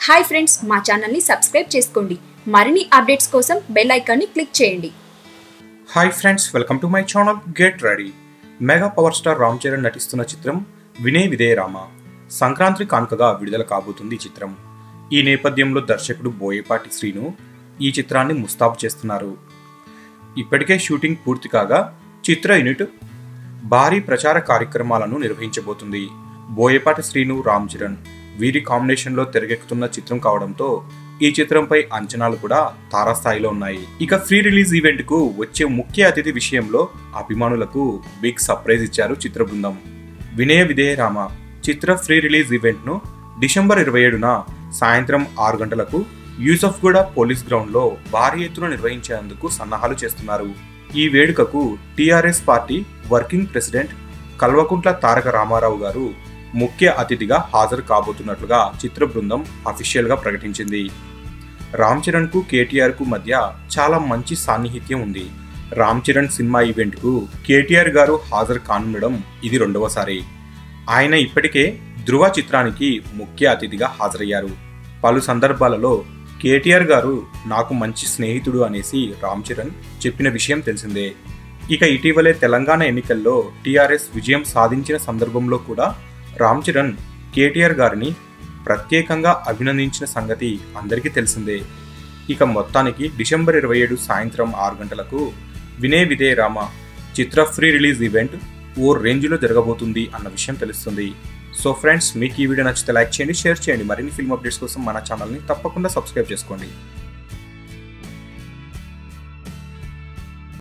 hi friends మా ఛానల్ని subscribe చేసుకోండి మరిన్ని అప్డేట్స్ కోసం బెల్ ఐకాన్ని క్లిక్ చేయండి hi friends welcome to my channel get ready mega power star Ram Charan నటిస్తున్న చిత్రం వినయ్ విదయ రామ సంక్రాంతి కానుకగా విడుదల కాబోతుంది ఈ చిత్రం ఈ నేపథ్యంలో దర్శకుడు బోయపాటి శ్రీను ఈ చిత్రాన్ని ముస్తాబు చేస్తున్నారు ఇప్పటికే షూటింగ్ పూర్తి కాగా చిత్ర యూనిట్ భారీ ప్రచార కార్యక్రమాలను నిర్వహించబోతుంది బోయపాటి శ్రీను రామ్ చరణ్ వీరి కాంబినేషన్లో తెరకెక్కుతున్న చిత్రం కావడంతో ఈ చిత్రంపై అంచనాలు కూడా తారాస్థాయిలో ఉన్నాయి ఇక ఫ్రీ రిలీజ్ ఈవెంట్ కు వచ్చే ముఖ్య అతిథి విషయంలో అభిమానులకు బిగ్ సర్ప్రైజ్ ఇచ్చారు చిత్ర బృందం వినయ విధేయ రామ చిత్ర ఫ్రీ రిలీజ్ ఈవెంట్ ను డిసెంబర్ ఇరవై ఏడున సాయంత్రం ఆరు గంటలకు యూసఫ్గూడ పోలీస్ గ్రౌండ్ లో భారీ ఎత్తున నిర్వహించేందుకు సన్నాహాలు చేస్తున్నారు ఈ వేడుకకు TRS party working president Kalvakuntla Taraka Rama Rao గారు ముఖ్య అతిథిగా హాజరు కాబోతున్నట్లుగా చిత్ర బృందం అఫీషియల్ గా ప్రకటించింది రామ్ చరణ్ కు కేటీఆర్ కు మధ్య చాలా మంచి సాన్నిహిత్యం ఉంది రామ్ చరణ్ సినిమా ఈవెంట్ కు కేటీఆర్ గారు హాజరు కానుండడం ఇది రెండవసారి ఆయన ఇప్పటికే ధృవ చిత్రానికి ముఖ్య అతిథిగా హాజరయ్యారు పలు సందర్భాలలో కేటీఆర్ గారు నాకు మంచి స్నేహితుడు అనేసి రామ్ చరణ్ చెప్పిన విషయం తెలిసిందే ఇక ఇటీవలే తెలంగాణ ఎన్నికల్లో టీఆర్ఎస్ విజయం సాధించిన సందర్భంలో కూడా రామ్ చరణ్ కేటీఆర్ గారిని ప్రత్యేకంగా అభినందించిన సంగతి అందరికీ తెలిసిందే ఇక మొత్తానికి డిసెంబర్ ఇరవై ఏడు సాయంత్రం ఆరు గంటలకు వినయ్ విదయ రామ చిత్ర ఫ్రీ రిలీజ్ ఈవెంట్ ఓ రేంజ్లో జరగబోతుంది అన్న విషయం తెలుస్తుంది సో ఫ్రెండ్స్ మీకు ఈ వీడియో నచ్చితే లైక్ చేయండి షేర్ చేయండి మరిన్ని ఫిల్మ్ అప్డేట్స్ కోసం మన ఛానల్ని తప్పకుండా సబ్స్క్రైబ్ చేసుకోండి